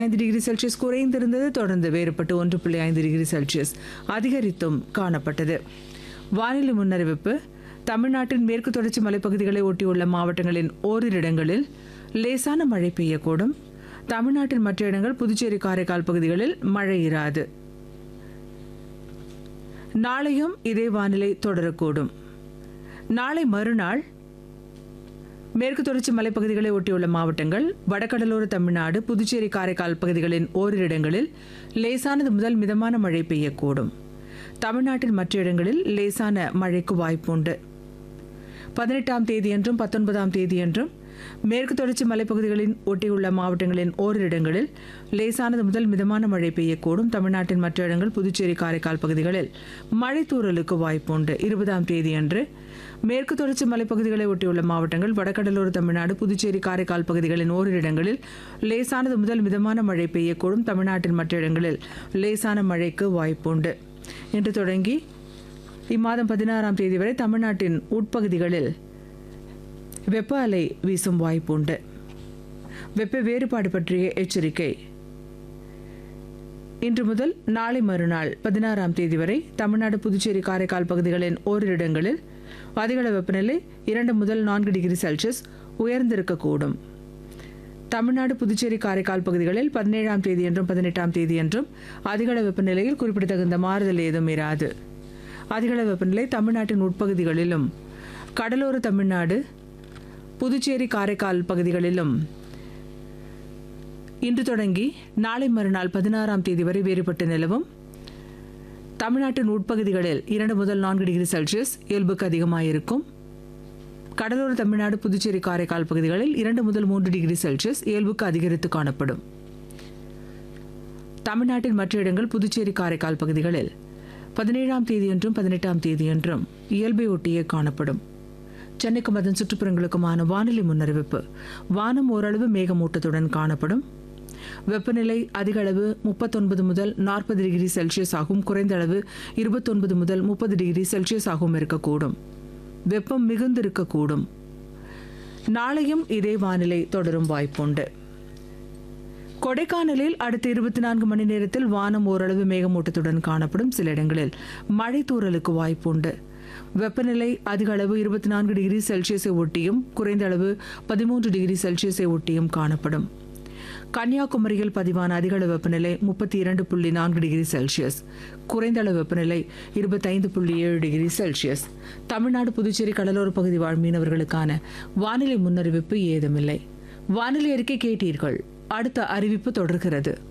ஐந்து degree Celsius குறைந்திருந்தது தொடர்ந்து வேறுபட்டு ஒன்று புள்ளி ஐந்து டிகிரி செல்சியஸ் அதிகரித்தும் காணப்பட்டது வானிலை முன்னறிவிப்பு தமிழ்நாட்டின் மேற்கு தொடர்ச்சி மலைப்பகுதிகளை ஒட்டியுள்ள மாவட்டங்களின் ஓரிரு இடங்களில் லேசான மழை பெய்யக்கூடும் தமிழ்நாட்டின் மற்ற இடங்கள் புதுச்சேரி காரைக்கால் பகுதிகளில் மழை இராது நாளையும் இதே வானிலை தொடரக்கூடும் நாளை மறுநாள் மேற்கு தொடர்ச்சி மலைப்பகுதிகளை ஒட்டியுள்ள மாவட்டங்கள் வடகடலோர தமிழ்நாடு புதுச்சேரி காரைக்கால் பகுதிகளின் ஓரிரு இடங்களில் லேசானது முதல் மிதமான மழை பெய்யக்கூடும் தமிழ்நாட்டின் மற்ற இடங்களில் லேசான மழைக்கு வாய்ப்புண்டு பதினெட்டாம் தேதியன்றும் பத்தொன்பதாம் தேதியன்றும் மேற்கு தொடர்ச்சி மலைப்பகுதிகளின் ஒட்டியுள்ள மாவட்டங்களின் ஓரிரு இடங்களில் லேசானது முதல் மிதமான மழை பெய்யக்கூடும் தமிழ்நாட்டின் மற்ற இடங்கள் புதுச்சேரி காரைக்கால் பகுதிகளில் மழை தூறலுக்கு வாய்ப்புண்டு இருபதாம் தேதியன்று மேற்கு தொடர்ச்சி மலைப்பகுதிகளை ஒட்டியுள்ள மாவட்டங்கள் வடகடலோர தமிழ்நாடு புதுச்சேரி காரைக்கால் பகுதிகளின் ஓரிரு இடங்களில் லேசானது முதல் மிதமான மழை பெய்யக்கூடும் தமிழ்நாட்டின் மற்ற இடங்களில் லேசான மழைக்கு வாய்ப்புண்டு இன்று தொடங்கி இம்மாதம் பதினாறாம் தேதி வரை தமிழ்நாட்டின் உட்பகுதிகளில் வெப்ப அலை வீசும் வாய்ப்புண்டு வெப்ப வேறுபாடு பற்றிய எச்சரிக்கை இன்று முதல் நாளை மறுநாள் பதினாறாம் தேதி வரை தமிழ்நாடு புதுச்சேரி காரைக்கால் பகுதிகளின் ஓரிரு இடங்களில் அதிகள வெப்பநிலை இரண்டு முதல் நான்கு டிகிரி செல்சியஸ் உயர்ந்திருக்கக்கூடும் தமிழ்நாடு புதுச்சேரி காரைக்கால் பகுதிகளில் பதினேழாம் தேதியன்றும் பதினெட்டாம் தேதியன்றும் அதிகள வெப்பநிலையில் குறிப்பிடத்தகுந்த மாறுதல் ஏதும் இராது அதிகள வெப்பநிலை தமிழ்நாட்டின் உட்பகுதிகளிலும் கடலோர தமிழ்நாடு புதுச்சேரி காரைக்கால் பகுதிகளிலும் இன்று தொடங்கி நாளை மறுநாள் பதினாறாம் தேதி வரை வேறுபட்டு நிலவும் தமிழ்நாட்டின் உட்பகுதிகளில் இரண்டு முதல் நான்கு டிகிரி செல்சியஸ் இயல்புக்கு அதிகமாயிருக்கும் கடலோர தமிழ்நாடு புதுச்சேரி காரைக்கால் பகுதிகளில் இரண்டு முதல் மூன்று டிகிரி செல்சியஸ் இயல்புக்கு அதிகரித்து காணப்படும் தமிழ்நாட்டின் மற்ற இடங்கள் புதுச்சேரி காரைக்கால் பகுதிகளில் பதினேழாம் தேதியன்றும் பதினெட்டாம் தேதியன்றும் இயல்பை ஒட்டியே காணப்படும் சென்னைக்கும் அதன் சுற்றுப்புறங்களுக்குமான வானிலை முன்னறிவிப்பு வானம் ஓரளவு மேகமூட்டத்துடன் காணப்படும் வெப்பநிலை அதிக அளவு முப்பத்தொன்பது முதல் நாற்பது டிகிரி செல்சியஸ் ஆகும் குறைந்த அளவு இருபத்தொன்பது முதல் முப்பது டிகிரி செல்சியஸ் ஆகவும் இருக்கக்கூடும் வெப்பம் மிகுந்திருக்கக்கூடும் நாளையும் இதே வானிலை தொடரும் வாய்ப்புண்டு கொடைக்கானலில் அடுத்த இருபத்தி நான்கு மணி நேரத்தில் வானம் ஓரளவு மேகமூட்டத்துடன் காணப்படும் சில இடங்களில் மழை தூறலுக்கு வாய்ப்புண்டு வெப்பநிலை அதிக அளவு இருபத்தி நான்கு டிகிரி செல்சியஸை ஒட்டியும் குறைந்த அளவு பதிமூன்று டிகிரி செல்சியஸை ஒட்டியும் காணப்படும் கன்னியாகுமரியில் பதிவான அதிகளவு வெப்பநிலை முப்பத்தி இரண்டு புள்ளி நான்கு டிகிரி செல்சியஸ் குறைந்த அளவு வெப்பநிலை இருபத்தைந்து புள்ளி ஏழு டிகிரி செல்சியஸ் தமிழ்நாடு புதுச்சேரி கடலோர பகுதி வாழ் மீனவர்களுக்கான வானிலை முன்னறிவிப்பு ஏதுமில்லை வானிலை அறிக்கை கேட்டீர்கள் அடுத்த அறிவிப்பு தொடர்கிறது